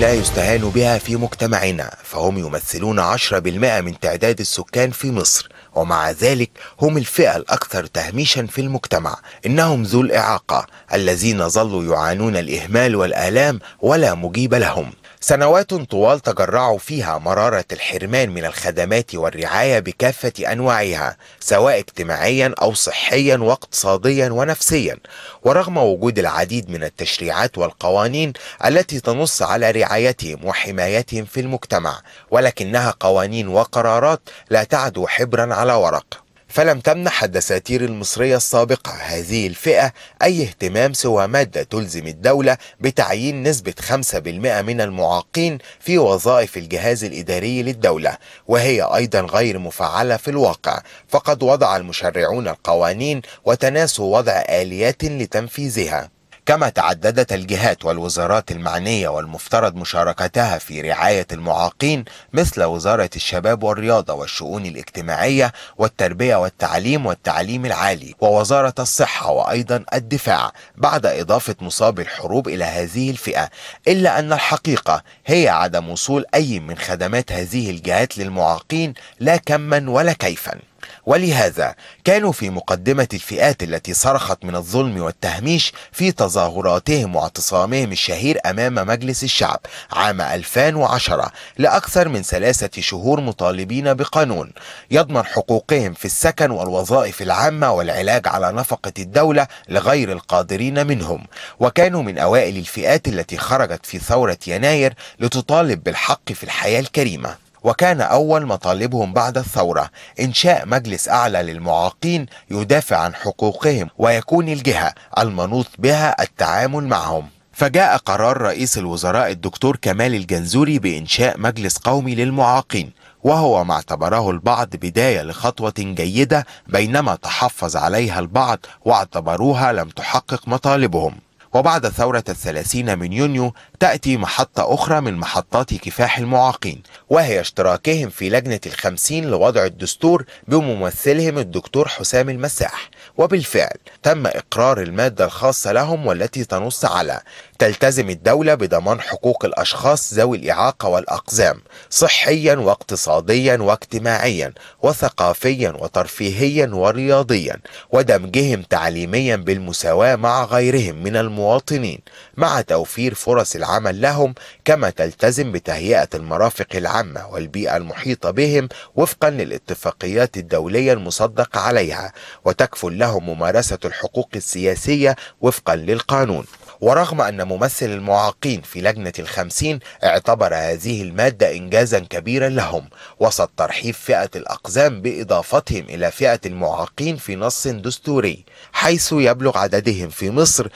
لا يستهان بها في مجتمعنا فهم يمثلون 10% من تعداد السكان في مصر ومع ذلك هم الفئة الأكثر تهميشا في المجتمع إنهم ذو الإعاقة الذين ظلوا يعانون الإهمال والآلام ولا مجيب لهم سنوات طوال تجرعوا فيها مرارة الحرمان من الخدمات والرعاية بكافة أنواعها سواء اجتماعيا أو صحيا واقتصاديا ونفسيا ورغم وجود العديد من التشريعات والقوانين التي تنص على رعايتهم وحمايتهم في المجتمع ولكنها قوانين وقرارات لا تعدو حبرا على ورق فلم تمنح الدساتير المصرية السابقة هذه الفئة أي اهتمام سوى مادة تلزم الدولة بتعيين نسبة 5% من المعاقين في وظائف الجهاز الإداري للدولة وهي أيضا غير مفعلة في الواقع فقد وضع المشرعون القوانين وتناسوا وضع آليات لتنفيذها كما تعددت الجهات والوزارات المعنية والمفترض مشاركتها في رعاية المعاقين مثل وزارة الشباب والرياضة والشؤون الاجتماعية والتربية والتعليم والتعليم العالي ووزارة الصحة وأيضا الدفاع بعد إضافة مصاب الحروب إلى هذه الفئة إلا أن الحقيقة هي عدم وصول أي من خدمات هذه الجهات للمعاقين لا كما ولا كيفا ولهذا كانوا في مقدمة الفئات التي صرخت من الظلم والتهميش في تظاهراتهم واعتصامهم الشهير أمام مجلس الشعب عام 2010 لأكثر من ثلاثة شهور مطالبين بقانون يضمن حقوقهم في السكن والوظائف العامة والعلاج على نفقة الدولة لغير القادرين منهم وكانوا من أوائل الفئات التي خرجت في ثورة يناير لتطالب بالحق في الحياة الكريمة وكان أول مطالبهم بعد الثورة إنشاء مجلس أعلى للمعاقين يدافع عن حقوقهم ويكون الجهة المنوط بها التعامل معهم فجاء قرار رئيس الوزراء الدكتور كمال الجنزوري بإنشاء مجلس قومي للمعاقين وهو ما اعتبره البعض بداية لخطوة جيدة بينما تحفظ عليها البعض واعتبروها لم تحقق مطالبهم وبعد ثورة الثلاثين من يونيو تأتي محطة أخرى من محطات كفاح المعاقين وهي اشتراكهم في لجنة الخمسين لوضع الدستور بممثلهم الدكتور حسام المساح وبالفعل تم إقرار المادة الخاصة لهم والتي تنص على تلتزم الدولة بضمان حقوق الأشخاص ذوي الإعاقة والأقزام صحيا واقتصاديا واجتماعيا وثقافيا وترفيهيا ورياضيا ودمجهم تعليميا بالمساواة مع غيرهم من المواطنين مع توفير فرص العمل لهم كما تلتزم بتهيئة المرافق العامة والبيئة المحيطة بهم وفقا للاتفاقيات الدولية المصدق عليها وتكفل لهم ممارسة الحقوق السياسية وفقا للقانون ورغم أن ممثل المعاقين في لجنة الخمسين اعتبر هذه المادة إنجازا كبيرا لهم وسط ترحيب فئة الأقزام بإضافتهم إلى فئة المعاقين في نص دستوري حيث يبلغ عددهم في مصر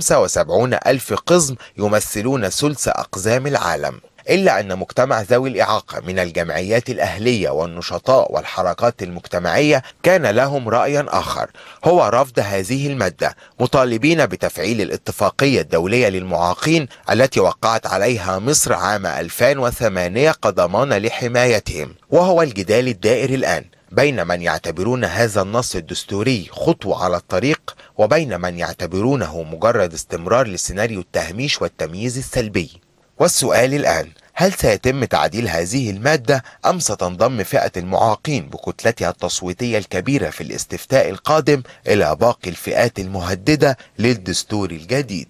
75 ألف قزم يمثلون ثلث أقزام العالم إلا أن مجتمع ذوي الإعاقة من الجمعيات الأهلية والنشطاء والحركات المجتمعية كان لهم رأي آخر هو رفض هذه المادة مطالبين بتفعيل الاتفاقية الدولية للمعاقين التي وقعت عليها مصر عام 2008 كضمان لحمايتهم وهو الجدال الدائر الآن بين من يعتبرون هذا النص الدستوري خطوة على الطريق وبين من يعتبرونه مجرد استمرار لسيناريو التهميش والتمييز السلبي والسؤال الآن هل سيتم تعديل هذه المادة أم ستنضم فئة المعاقين بكتلتها التصويتية الكبيرة في الاستفتاء القادم إلى باقي الفئات المهددة للدستور الجديد؟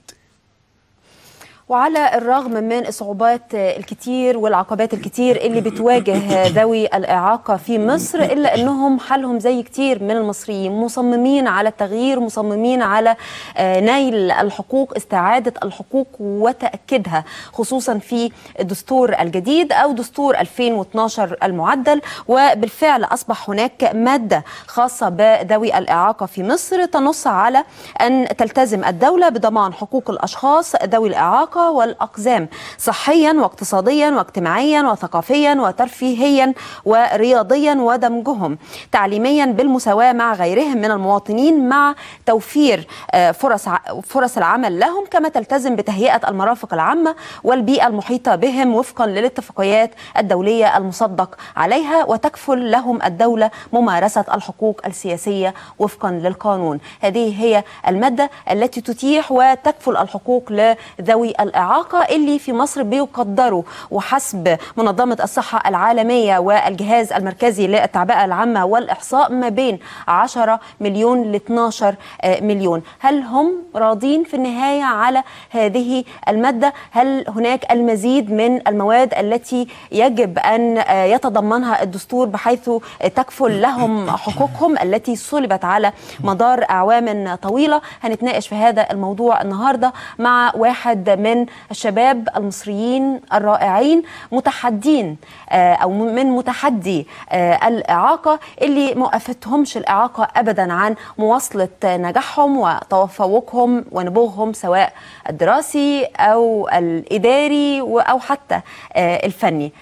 وعلى الرغم من الصعوبات الكتير والعقبات الكتير اللي بتواجه ذوي الإعاقة في مصر إلا أنهم حالهم زي كتير من المصريين مصممين على التغيير مصممين على نيل الحقوق استعادة الحقوق وتأكيدها خصوصا في الدستور الجديد أو دستور 2012 المعدل وبالفعل أصبح هناك مادة خاصة بذوي الإعاقة في مصر تنص على أن تلتزم الدولة بضمان حقوق الأشخاص ذوي الإعاقة والأقزام صحيا واقتصاديا واجتماعيا وثقافيا وترفيهيا ورياضيا ودمجهم تعليميا بالمساواة مع غيرهم من المواطنين مع توفير فرص فرص العمل لهم كما تلتزم بتهيئة المرافق العامة والبيئة المحيطة بهم وفقا للاتفاقيات الدولية المصدق عليها وتكفل لهم الدولة ممارسة الحقوق السياسية وفقا للقانون هذه هي المادة التي تتيح وتكفل الحقوق لذوي الإعاقة اللي في مصر بيقدروا وحسب منظمة الصحة العالمية والجهاز المركزي للتعبئة العامة والإحصاء ما بين 10 مليون ل 12 مليون هل هم راضين في النهاية على هذه المادة هل هناك المزيد من المواد التي يجب أن يتضمنها الدستور بحيث تكفل لهم حقوقهم التي صلبت على مدار أعوام طويلة هنتناقش في هذا الموضوع النهاردة مع واحد من الشباب المصريين الرائعين متحدين أو من متحدي الإعاقة اللي ما وقفتهمش الإعاقة أبدا عن مواصلة نجاحهم وتفوقهم ونبوغهم سواء الدراسي أو الإداري أو حتى الفني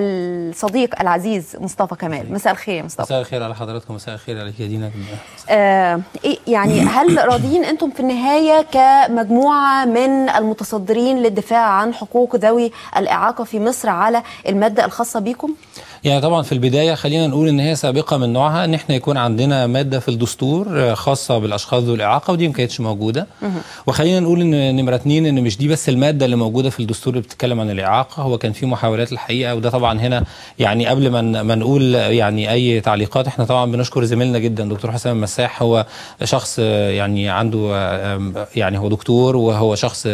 الصديق العزيز مصطفى كمال مساء الخير يا مصطفى مساء الخير على حضراتكم مساء الخير عليك يا دينا آه يعني هل راضيين انتم في النهايه كمجموعه من المتصدرين للدفاع عن حقوق ذوي الاعاقه في مصر على الماده الخاصه بكم؟ يعني طبعا في البدايه خلينا نقول ان هي سابقه من نوعها ان احنا يكون عندنا ماده في الدستور خاصه بالاشخاص ذوي الاعاقه ودي ما كانتش موجوده وخلينا نقول ان نمره اتنين ان مش دي بس الماده اللي موجوده في الدستور اللي بتتكلم عن الاعاقه هو كان في محاولات الحقيقه وده طبعا هنا يعني قبل ما ما نقول يعني اي تعليقات احنا طبعا بنشكر زميلنا جدا دكتور حسام المساح هو شخص يعني عنده يعني هو دكتور وهو شخص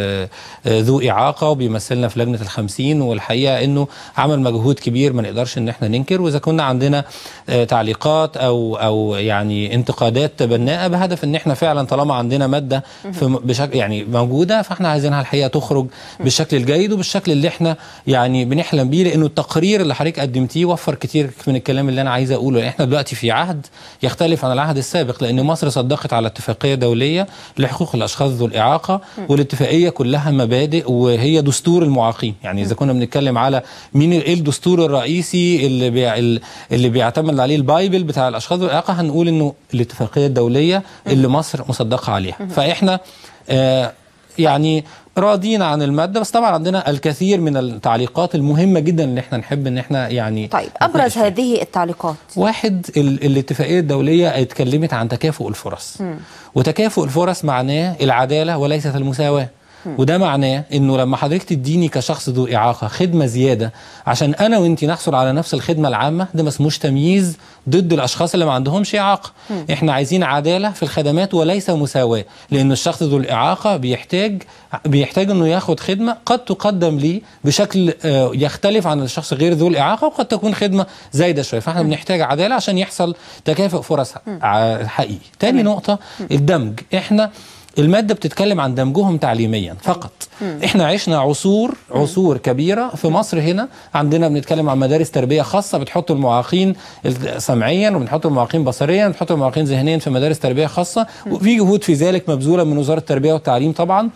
ذو اعاقه وبيمثلنا في لجنه الخمسين والحقيقه انه عمل مجهود كبير ما نقدرش ان احنا ننكر واذا كنا عندنا تعليقات او او يعني انتقادات بناءه بهدف ان احنا فعلا طالما عندنا ماده في بشكل يعني موجوده فاحنا عايزينها الحقيقه تخرج بالشكل الجيد وبالشكل اللي احنا يعني بنحلم بيه لانه التقرير اللي حضرتك قدمتيه وفر كتير من الكلام اللي انا عايز اقوله احنا دلوقتي في عهد يختلف عن العهد السابق لان مصر صدقت على اتفاقيه دوليه لحقوق الاشخاص ذو الاعاقه والاتفاقيه كلها مبادئ وهي دستور المعاقين يعني اذا كنا بنتكلم على مين ايه الدستور الرئيسي اللي بي اللي بيعتمد عليه البايبل بتاع الاشخاص ذو الاعاقه هنقول انه الاتفاقيه الدوليه اللي مصر مصدقه عليها فاحنا آه يعني راضين عن الماده بس طبعا عندنا الكثير من التعليقات المهمه جدا اللي احنا نحب ان احنا يعني طيب ابرز هذه التعليقات واحد الاتفاقيه الدوليه اتكلمت عن تكافؤ الفرص م. وتكافؤ الفرص معناه العداله وليست المساواه وده معناه انه لما حضرتك تديني كشخص ذو اعاقه خدمه زياده عشان انا وانت نحصل على نفس الخدمه العامه ده ما اسموش تمييز ضد الاشخاص اللي ما عندهمش اعاقه م. احنا عايزين عداله في الخدمات وليس مساواه لان الشخص ذو الاعاقه بيحتاج بيحتاج انه ياخد خدمه قد تقدم ليه بشكل يختلف عن الشخص غير ذو الاعاقه وقد تكون خدمه زايده شويه فاحنا م. بنحتاج عداله عشان يحصل تكافؤ فرص حقيقي تاني نقطه الدمج احنا الماده بتتكلم عن دمجهم تعليميا فقط مم. احنا عشنا عصور عصور كبيره في مصر هنا عندنا بنتكلم عن مدارس تربيه خاصه بتحط المعاقين سمعيا وبنحط المعاقين بصريا بنحط المعاقين ذهنيا في مدارس تربيه خاصه وفي جهود في ذلك مبذوله من وزاره التربيه والتعليم طبعا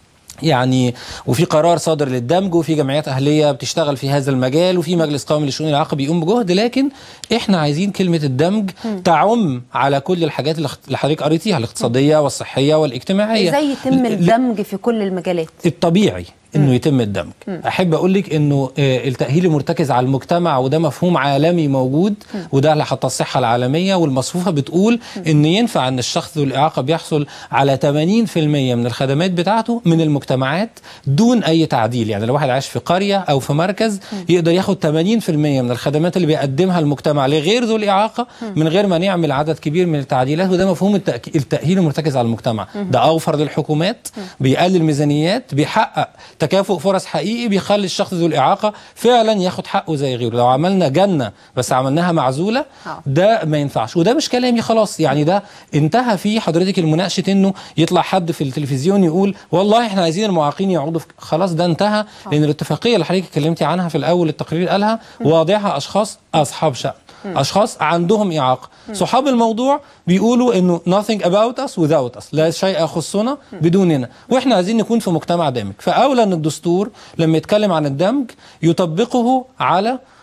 يعني وفي قرار صادر للدمج وفي جمعيات اهليه بتشتغل في هذا المجال وفي مجلس قومي للشؤون الاعاقه بيقوم بجهد لكن احنا عايزين كلمه الدمج م. تعم على كل الحاجات اللي حضرتك قريتيها الاقتصاديه والصحيه والاجتماعيه ازاي يتم الدمج في كل المجالات الطبيعي انه يتم الدمج م. احب اقول لك انه التاهيل مرتكز على المجتمع وده مفهوم عالمي موجود م. وده اللي حتى الصحه العالميه والمصفوفه بتقول م. ان ينفع ان الشخص ذو الاعاقه بيحصل على 80% من الخدمات بتاعته من المجتمعات دون اي تعديل يعني لو واحد عايش في قريه او في مركز يقدر ياخد 80% من الخدمات اللي بيقدمها المجتمع لغير ذو الاعاقه من غير ما نعمل عدد كبير من التعديلات وده مفهوم التاهيل المرتكز على المجتمع ده اوفر للحكومات بيقلل ميزانيات بيحقق تكافؤ فرص حقيقي بيخلي الشخص ذو الاعاقه فعلا ياخد حقه زي غيره لو عملنا جنه بس عملناها معزوله ده ما ينفعش وده مش كلامي خلاص يعني ده انتهى فيه حضرتك المناقشه انه يطلع حد في التلفزيون يقول والله احنا عايزين المعاقين يقعدوا خلاص ده انتهى لان الاتفاقيه اللي حضرتك اتكلمتي عنها في الاول التقرير قالها واضعها اشخاص اصحاب شأن اشخاص عندهم اعاقه صحاب الموضوع بيقولوا انه nothing about us without us لا شيء يخصنا بدوننا واحنا عايزين نكون في مجتمع دامج فاولى ان الدستور لما يتكلم عن الدمج يطبقه على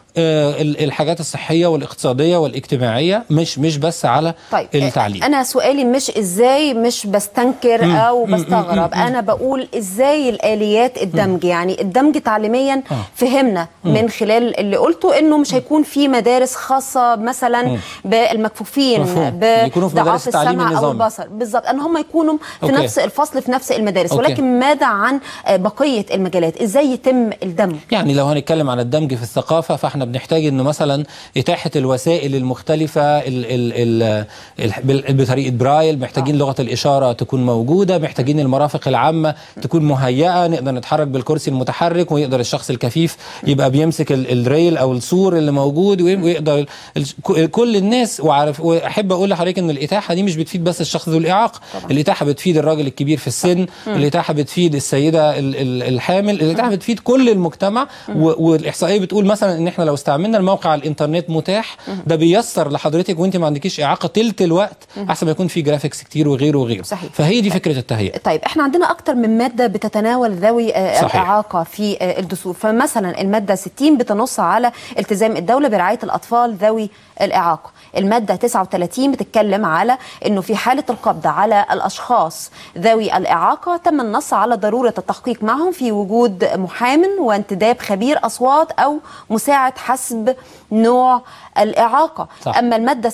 آه، ال- الحاجات الصحيه والاقتصاديه والاجتماعيه مش مش بس على طيب التعليم انا سؤالي مش ازاي مش بستنكر او بستغرب انا بقول ازاي الاليات الدمج يعني الدمج تعليميا آه. فهمنا من خلال اللي قلته انه مش هيكون في مدارس خاصه مثلا بالمكفوفين مفهوم. يكونوا في مدارس بضعاف التعليم السمع او النظامي. البصر بالظبط ان هم يكونوا في أوكي. نفس الفصل في نفس المدارس أوكي. ولكن ماذا عن آه، بقيه المجالات ازاي يتم الدمج يعني لو هنتكلم عن الدمج في الثقافة فاحنا بنحتاج انه مثلا إتاحة الوسائل المختلفة ال ال ال ال بال- بطريقة برايل محتاجين لغة الإشارة تكون موجودة محتاجين المرافق العامة تكون مهيئة نقدر نتحرك بالكرسي المتحرك ويقدر الشخص الكفيف يبقى بيمسك ال- الريل أو السور اللي موجود وي- ويقدر ال- ك- كل الناس وعارف وأحب أقول لحضرتك إن الإتاحة دي مش بتفيد بس الشخص ذو الإعاقة الإتاحة بتفيد الراجل الكبير في السن الإتاحة بتفيد السيدة ال- ال- الحامل الإتاحة بتفيد كل المجتمع و- والاحصائيه بتقول مثلا ان احنا لو استعملنا الموقع على الانترنت متاح ده بيسر لحضرتك وانت ما عندكيش اعاقه تلت الوقت احسن ما يكون في جرافيكس كتير وغيره وغيره صحيح. فهي دي فكره التهيئه طيب احنا عندنا اكتر من ماده بتتناول ذوي آه، صحيح. الاعاقه في آه، الدستور فمثلا الماده 60 بتنص على التزام الدوله برعايه الاطفال ذوي الاعاقه الماده 39 بتتكلم على انه في حاله القبض على الاشخاص ذوي الاعاقه تم النص على ضروره التحقيق معهم في وجود محام وانتداب خبير اصوات او مساعد حسب نوع الاعاقه صح. اما الماده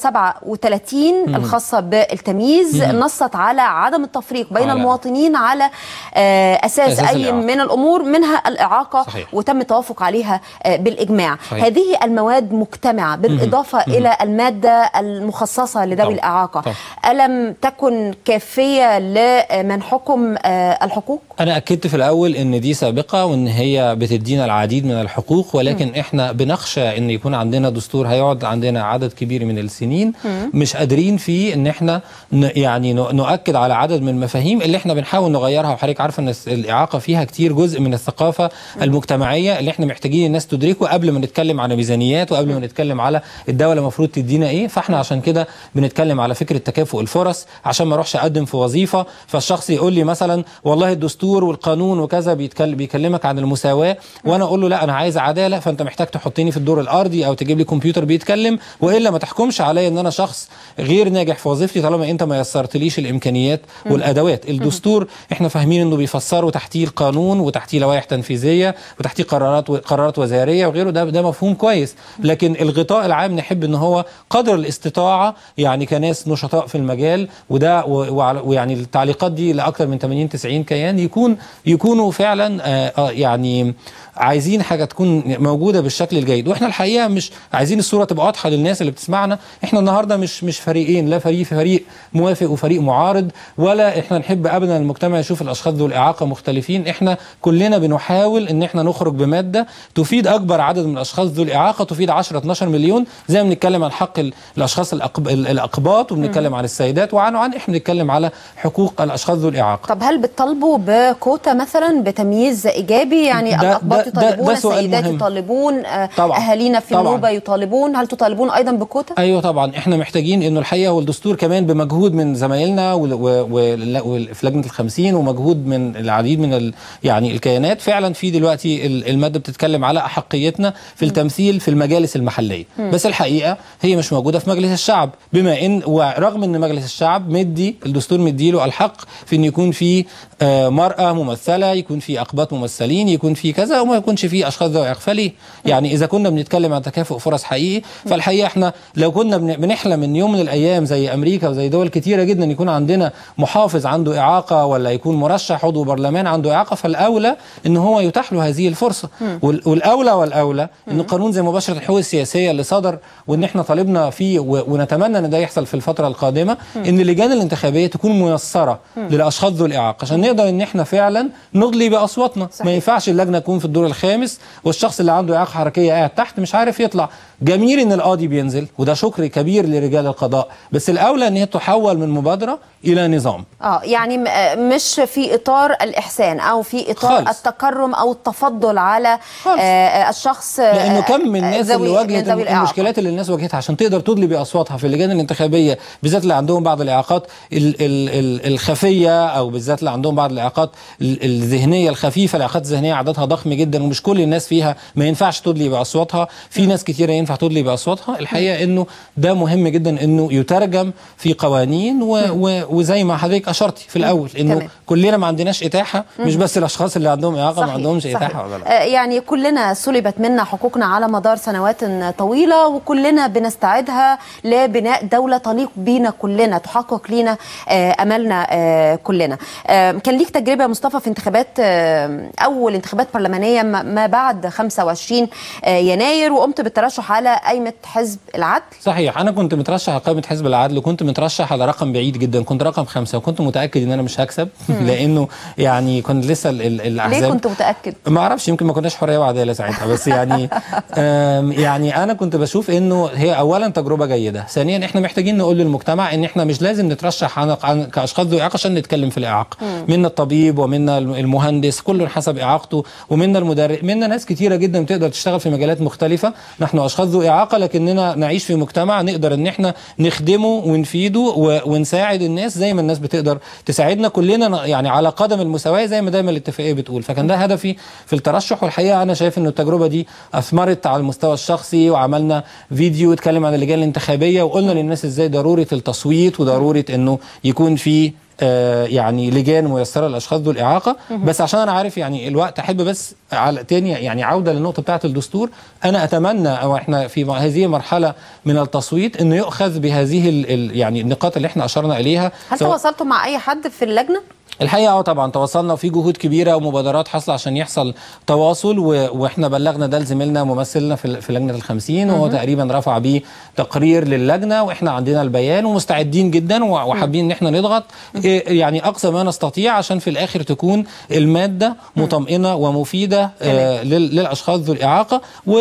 37 الخاصه بالتمييز نصت على عدم التفريق بين على- المواطنين على آه، اساس, أساس اي الإعاقة. من الامور منها الاعاقه صحيح. وتم التوافق عليها آه، بالاجماع صحيح. هذه المواد مجتمعه بالاضافه الى الماده المخصصه لذوي طبعا. الاعاقه طبعا. الم تكن كافيه لمن حكم آه، الحقوق انا اكدت في الاول ان دي سابقه وان هي بتدينا العديد من الحقوق ولكن م. احنا بنخشى ان يكون عندنا دستور هيقعد عندنا عدد كبير من السنين م. مش قادرين فيه ان احنا ن يعني ن- نؤكد على عدد من المفاهيم اللي احنا بنحاول نغيرها وحضرتك عارفه ان الس- الاعاقه فيها كتير جزء من الثقافه المجتمعيه اللي احنا محتاجين الناس تدركه قبل ما نتكلم على ميزانيات وقبل ما نتكلم على الدوله المفروض تدينا ايه فاحنا عشان كده بنتكلم على فكره تكافؤ الفرص عشان ما اروحش اقدم في وظيفه فالشخص يقول لي مثلا والله الدستور والقانون وكذا بيتكلم بيكلمك عن المساواه وانا اقول له لا انا عايز عداله فانت محتاج تحطني في الدور الارضي او تجيب لي كمبيوتر بيتكلم والا ما تحكمش عليا ان انا شخص غير ناجح في وظيفتي طالما انت ما يسرتليش الامكانيات والادوات الدستور احنا فاهمين انه بيفسروا تحتيه القانون وتحتيه لوائح تنفيذيه وتحتيه قرارات قرارات وزاريه وغيره ده ده مفهوم كويس لكن الغطاء العام نحب ان هو قدر الاستطاعه يعني كناس نشطاء في المجال وده و- وعلى- ويعني التعليقات دي لاكثر من 80 90 كيان يكون يكونوا فعلا آه، آه، يعني عايزين حاجه تكون موجوده بالشكل الجيد واحنا الحقيقه مش عايزين الصوره تبقى واضحه للناس اللي بتسمعنا احنا النهارده مش مش فريقين لا فريق في فريق موافق وفريق معارض ولا احنا نحب ابدا المجتمع يشوف الاشخاص ذو الاعاقه مختلفين احنا كلنا بنحاول ان احنا نخرج بماده تفيد اكبر عدد من الاشخاص ذو الاعاقه تفيد 10 12 مليون زي ما بنتكلم عن حق ال- الاشخاص الأقب... ال- الاقباط وبنتكلم عن السيدات وعن وعن احنا بنتكلم على حقوق الاشخاص ذو الاعاقه طب هل بتطالبوا بكوتا مثلا بتمييز ايجابي يعني ده- الاقباط ده- ده- يطالبون ده سؤال السيدات مهم. يطالبون آه، طبعاً. اهالينا في طبعاً. النوبه يطالبون هل تطالبون ايضا بكوتا ايوه طبعا احنا محتاجين انه الحقيقه والدستور كمان بمجهود من زمايلنا وال- و- و- و- في لجنه الخمسين ومجهود من العديد من ال يعني الكيانات فعلا في دلوقتي ال- الماده بتتكلم على احقيتنا في التمثيل في المجالس المحليه بس الحقيقه هي مش موجوده في مجلس الشعب بما ان ورغم ان مجلس الشعب مدي الدستور مديله الحق في ان يكون في آه، مراه ممثله يكون في اقباط ممثلين يكون في كذا وما يكونش في اشخاص ذوي اعاقه فليه يعني اذا كنا بنتكلم عن تكافؤ فرص حقيقي فالحقيقه احنا لو كنا بن- بنحلم ان يوم من الايام زي امريكا وزي دول كتيره جدا يكون عندنا محافظ عنده اعاقه ولا يكون مرشح عضو برلمان عنده اعاقه فالاولى ان هو يتاح له هذه الفرصه وال- والاولى والاولى ان قانون زي مباشره الحقوق السياسيه اللي صدر وان احنا طالبنا فيه و- ونتمنى ان ده يحصل في الفتره القادمه ان اللجان الانتخابيه تكون ميسره للاشخاص ذو الاعاقه عشان نقدر ان احنا فعلا نضلي باصواتنا صحيح. ما ينفعش اللجنه تكون في الدور الخامس والشخص اللي عنده اعاقه حركيه قاعد تحت مش عارف يطلع جميل ان القاضي بينزل وده شكر كبير لرجال القضاء بس الاولى ان هي تحول من مبادره الى نظام اه يعني م- آه، مش في اطار الاحسان او في اطار خالص. التكرم او التفضل على خالص. آه، آه، الشخص آه، لانه كم من آه، الناس ذوي- اللي واجهت ذوي الإعاقة. المشكلات اللي الناس واجهتها عشان تقدر تدلي باصواتها في اللجان الانتخابيه بالذات اللي عندهم بعض الاعاقات ال ال ال الخفيه او بالذات اللي عندهم بعض الاعاقات ال- الذهنيه الخفيفه الاعاقات الذهنيه عددها ضخم جدا ومش كل الناس فيها ما ينفعش تدلي باصواتها في ناس كتيره ينفع تدلي باصواتها الحقيقه انه ده مهم جدا انه يترجم في قوانين و و وزي ما حضرتك اشرتي في الاول انه تمام. كلنا ما عندناش اتاحه مش بس الاشخاص اللي عندهم اعاقه ما صحيح، عندهمش صحيح. اتاحه ولا لا آه، يعني كلنا سلبت منا حقوقنا على مدار سنوات طويلة وكلنا بنستعدها لبناء دولة تليق بينا كلنا تحقق لينا آه، أملنا آه، كلنا آه، كان ليك تجربة يا مصطفى في انتخابات آه، أول انتخابات برلمانية ما ما بعد 25 آه، يناير وقمت بالترشح على قائمة حزب العدل صحيح انا كنت مترشح على قائمه حزب العدل وكنت مترشح على رقم بعيد جدا كنت رقم خمسة وكنت متاكد ان انا مش هكسب لانه يعني كنت لسه ال- ال- ليه الاحزاب كنت متأكد؟ ما اعرفش يمكن ما كناش حريه وعداله ساعتها بس يعني آم، يعني انا كنت بشوف انه هي اولا تجربه جيده ثانيا احنا محتاجين نقول للمجتمع ان احنا مش لازم نترشح عن, عن كاشخاص ذوي اعاقه عشان نتكلم في الاعاقه منا الطبيب ومنا الم- المهندس كل حسب اعاقته ومنا المدرب منا ناس كتيره جدا بتقدر تشتغل في مجالات مختلفه نحن اشخاص ذوي اعاقه لكننا نعيش في مجتمع نقدر ان احنا نخدمه ونفيده و- ونساعد الناس زي ما الناس بتقدر تساعدنا كلنا ن- يعني على قدم المساواه زي ما دايما الاتفاقيه بتقول فكان ده هدفي في الترشح والحقيقه انا شايف ان التجربه دي اثمرت على المستوى الشخصي وعملنا فيديو اتكلم عن اللجان الانتخابيه وقلنا للناس ازاي ضروره التصويت وضروره انه يكون في آه، يعني لجان ميسره للاشخاص ذو الاعاقه بس عشان انا عارف يعني الوقت احب بس على تاني يعني عوده للنقطه بتاعه الدستور انا اتمنى او احنا في هذه المرحله من التصويت انه يؤخذ بهذه ال ال يعني النقاط اللي احنا اشرنا اليها هل سواء- تواصلتوا مع أي حد في اللجنة؟ الحقيقه اه طبعا تواصلنا وفي جهود كبيره ومبادرات حاصله عشان يحصل تواصل و... واحنا بلغنا ده لزميلنا ممثلنا في, في لجنه الخمسين وهو تقريبا رفع بيه تقرير للجنه واحنا عندنا البيان ومستعدين جدا و- وحابين ان احنا نضغط إيه يعني اقصى ما نستطيع عشان في الاخر تكون الماده مطمئنه ومفيده آه لل... للاشخاص ذو الاعاقه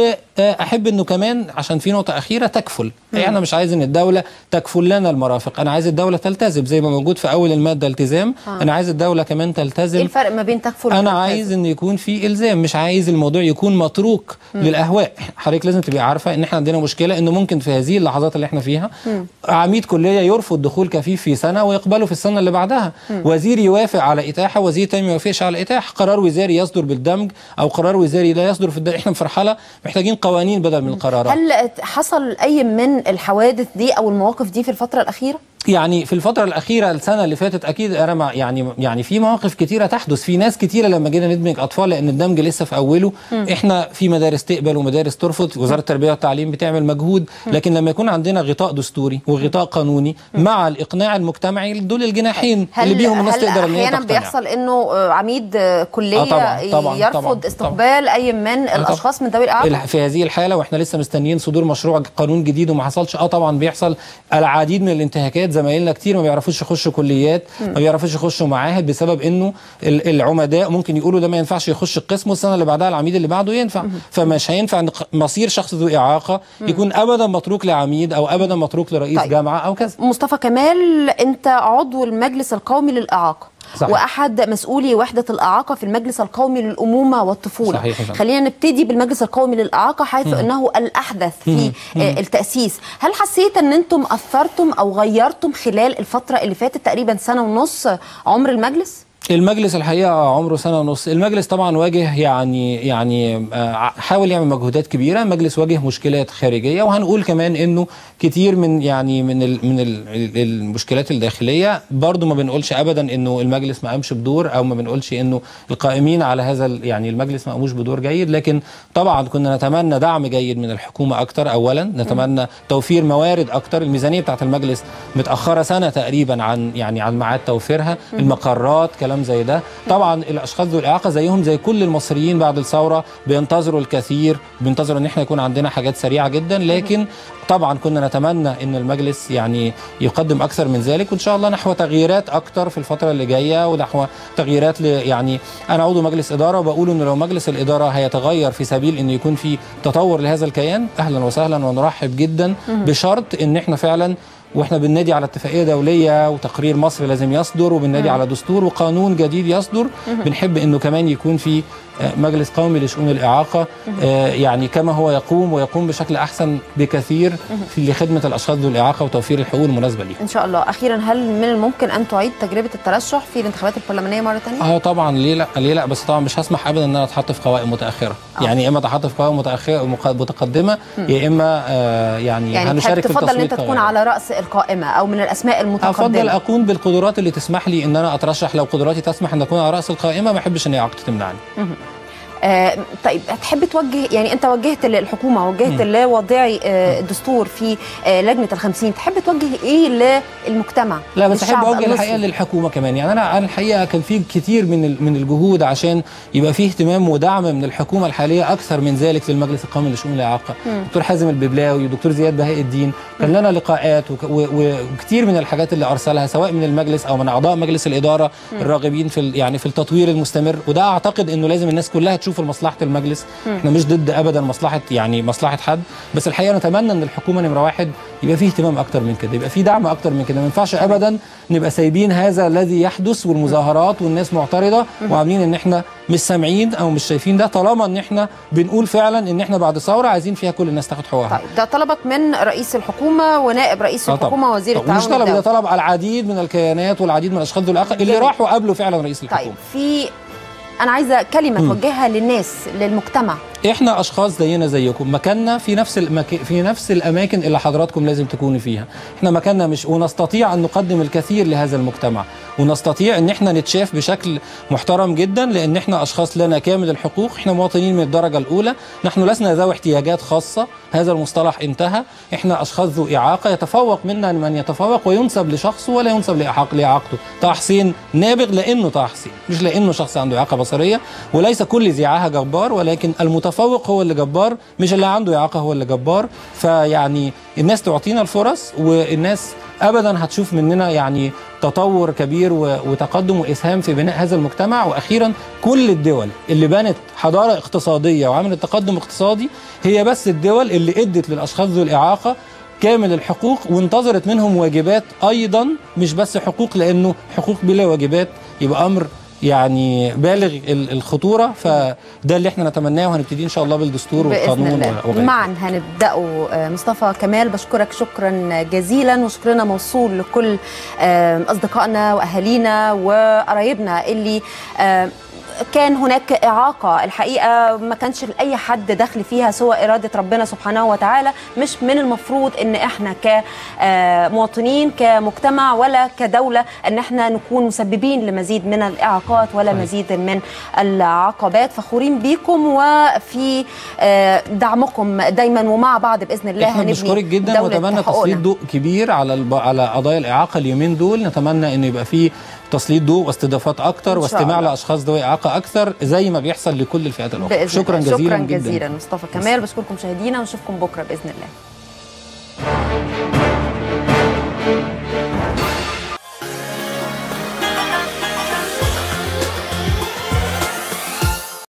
واحب انه كمان عشان في نقطه اخيره تكفل احنا مش عايز ان الدوله تكفل لنا المرافق انا عايز الدوله تلتزم زي ما موجود في اول الماده التزام آه. انا عايز الدوله كمان إيه تلتزم الفرق ما بين تكفل انا والتلتزم؟ عايز ان يكون في الزام مش عايز الموضوع يكون متروك للاهواء حضرتك لازم تبقى عارفه ان احنا عندنا مشكله انه ممكن في هذه اللحظات اللي احنا فيها عميد كليه يرفض دخول كفيف في سنه ويقبله في السنه اللي بعدها وزير يوافق على اتاحه وزير تاني ما يوافقش على اتاحه قرار وزاري يصدر بالدمج او قرار وزاري لا يصدر في الدمج احنا في مرحله محتاجين قوانين بدل من القرارات هل حصل اي من الحوادث دي او المواقف دي في الفتره الاخيره يعني في الفترة الأخيرة السنة اللي فاتت أكيد أنا مع يعني يعني في مواقف كتيرة تحدث في ناس كتيرة لما جينا ندمج أطفال لأن الدمج لسه في أوله إحنا في مدارس تقبل ومدارس ترفض وزارة التربية والتعليم بتعمل مجهود لكن لما يكون عندنا غطاء دستوري وغطاء قانوني مع الإقناع المجتمعي دول الجناحين اللي بيهم الناس هل تقدر إن هي احيانا تقتنع بيحصل انه آه، عميد آه، كليه آه طبعاً، طبعاً، يرفض طبعاً، استقبال اي من الاشخاص من ذوي الاعاقه الح- في هذه الحاله واحنا لسه مستنيين صدور مشروع قانون جديد وما حصلش اه طبعا بيحصل العديد من الانتهاكات زمايلنا كتير ما بيعرفوش يخشوا كليات ما بيعرفوش يخشوا معاهد بسبب انه ال- العمداء ممكن يقولوا ده ما ينفعش يخش القسم والسنه اللي بعدها العميد اللي بعده ينفع فمش هينفع ان ق- مصير شخص ذو اعاقه يكون ابدا متروك لعميد او ابدا متروك لرئيس طيب. جامعه او كذا مصطفى كمال انت عضو المجلس القومي للاعاقه صحيح. واحد مسؤولي وحده الاعاقه في المجلس القومي للامومه والطفوله صحيح يا فندم. خلينا نبتدي بالمجلس القومي للاعاقه حيث انه الاحدث في آه، التاسيس هل حسيت ان انتم اثرتم او غيرتم خلال الفتره اللي فاتت تقريبا سنه ونص عمر المجلس المجلس الحقيقه عمره سنه ونص المجلس طبعا واجه يعني يعني آه، حاول يعمل مجهودات كبيره المجلس واجه مشكلات خارجيه وهنقول كمان انه كتير من يعني من ال من ال المشكلات الداخليه برضو ما بنقولش ابدا انه المجلس ما قامش بدور او ما بنقولش انه القائمين على هذا ال- يعني المجلس ما قاموش بدور جيد لكن طبعا كنا نتمنى دعم جيد من الحكومه اكتر اولا نتمنى توفير موارد اكتر الميزانيه بتاعت المجلس متاخره سنه تقريبا عن يعني عن ميعاد توفيرها المقرات كلام زي ده طبعا الاشخاص ذو الاعاقه زيهم زي كل المصريين بعد الثوره بينتظروا الكثير بينتظروا ان احنا يكون عندنا حاجات سريعه جدا لكن طبعا كنا نتمنى ان المجلس يعني يقدم اكثر من ذلك وان شاء الله نحو تغييرات اكتر في الفتره اللي جايه ونحو تغييرات ل يعني انا عضو مجلس اداره وبقول ان لو مجلس الاداره هيتغير في سبيل ان يكون في تطور لهذا الكيان اهلا وسهلا ونرحب جدا بشرط ان احنا فعلا واحنا بننادي على اتفاقيه دوليه وتقرير مصر لازم يصدر وبننادي على دستور وقانون جديد يصدر بنحب انه كمان يكون في آه، مجلس قومي لشؤون الاعاقه آه، يعني كما هو يقوم ويقوم بشكل احسن بكثير في لخدمه الاشخاص ذوي الاعاقه وتوفير الحقوق المناسبه ليهم ان شاء الله اخيرا هل من الممكن ان تعيد تجربه الترشح في الانتخابات البرلمانيه مره ثانيه اه طبعا ليه لا ليه لا بس طبعا مش هسمح ابدا ان انا اتحط في قوائم متاخره آه. يعني يا اما اتحط في قوائم متاخره مق- متقدمه يا اما آه يعني, يعني تحب هنشارك في تفضل ان التصويت انت تكون كغير. على راس القائمه او من الاسماء افضل المتقدمه اكون بالقدرات اللي تسمح لي ان انا اترشح لو قدراتي تسمح ان اكون على راس القائمه ما احبش ان اعاقتي تمنعني آه طيب هتحب توجه يعني انت وجهت للحكومه وجهت لوضعي آه الدستور في آه لجنه الخمسين تحب توجه ايه للمجتمع لا بس احب للشعب اوجه المصري؟ الحقيقه للحكومه كمان يعني انا انا الحقيقه كان في كتير من ال- من الجهود عشان يبقى فيه اهتمام ودعم من الحكومه الحاليه اكثر من ذلك للمجلس القومي لشؤون الاعاقه دكتور حازم الببلاوي ودكتور زياد بهاء الدين كان لنا لقاءات وك- و- و- وكتير من الحاجات اللي ارسلها سواء من المجلس او من اعضاء مجلس الاداره الراغبين في ال- يعني في التطوير المستمر وده اعتقد انه لازم الناس كلها تشوف مصلحه المجلس احنا مش ضد ابدا مصلحه يعني مصلحه حد بس الحقيقه نتمنى ان الحكومه نمره واحد يبقى فيه اهتمام اكتر من كده يبقى فيه دعم اكتر من كده ما ينفعش ابدا نبقى سايبين هذا الذي يحدث والمظاهرات والناس معترضه وعاملين ان احنا مش سامعين او مش شايفين ده طالما ان احنا بنقول فعلا ان احنا بعد ثوره عايزين فيها كل الناس تاخد حقوقها طيب ده طلبك من رئيس الحكومه ونائب رئيس آه طبعاً. الحكومه وزير طب مش التعاون طلب ده الدولي. طلب على العديد من الكيانات والعديد من الاشخاص ذوي الاعاقه اللي جميل. راحوا قابلوا فعلا رئيس طيب الحكومه في انا عايزه كلمه توجهها للناس للمجتمع احنا اشخاص زينا زيكم مكاننا في نفس المك... في نفس الاماكن اللي حضراتكم لازم تكونوا فيها احنا مكاننا مش ونستطيع ان نقدم الكثير لهذا المجتمع ونستطيع ان احنا نتشاف بشكل محترم جدا لان احنا اشخاص لنا كامل الحقوق احنا مواطنين من الدرجه الاولى نحن لسنا ذوي احتياجات خاصه هذا المصطلح انتهى احنا اشخاص ذو اعاقه يتفوق منا من يتفوق وينسب لشخصه ولا ينسب لإعاق- لاعاقته طه حسين نابغ لانه طه حسين مش لانه شخص عنده اعاقه بصريه وليس كل ذي عاهه جبار ولكن المتفوق هو اللي جبار مش اللي عنده اعاقه هو اللي جبار فيعني الناس تعطينا الفرص والناس ابدا هتشوف مننا يعني تطور كبير و- وتقدم واسهام في بناء هذا المجتمع واخيرا كل الدول اللي بنت حضاره اقتصاديه وعملت تقدم اقتصادي هي بس الدول اللي ادت للاشخاص ذوي الاعاقه كامل الحقوق وانتظرت منهم واجبات ايضا مش بس حقوق لانه حقوق بلا واجبات يبقى امر يعني بالغ ال- الخطوره فده اللي احنا نتمناه وهنبتدي ان شاء الله بالدستور باذن والقانون الله وغيره معا هنبداه آه، مصطفى كمال بشكرك شكرا جزيلا وشكرنا موصول لكل آه، اصدقائنا واهالينا وقرايبنا اللي آه، كان هناك إعاقة الحقيقة ما كانش لأي حد دخل فيها سوى إرادة ربنا سبحانه وتعالى مش من المفروض إن إحنا كمواطنين كمجتمع ولا كدولة إن إحنا نكون مسببين لمزيد من الإعاقات ولا صحيح. مزيد من العقبات فخورين بيكم وفي آه، دعمكم دايما ومع بعض بإذن الله احنا هنبني بنشكرك جدا دولة ونتمنى حقوقنا. تسليط ضوء كبير على الب... على قضايا الاعاقه اليومين دول نتمنى ان يبقى في تسليط ضوء واستضافات اكتر إن شاء واستماع الله. لاشخاص ذوي اعاقه اكثر زي ما بيحصل لكل الفئات الاخرى بإذن شكرا الله. جزيلا شكرا جدا جزيلا مصطفى كمال بشكركم مشاهدينا ونشوفكم بكره باذن الله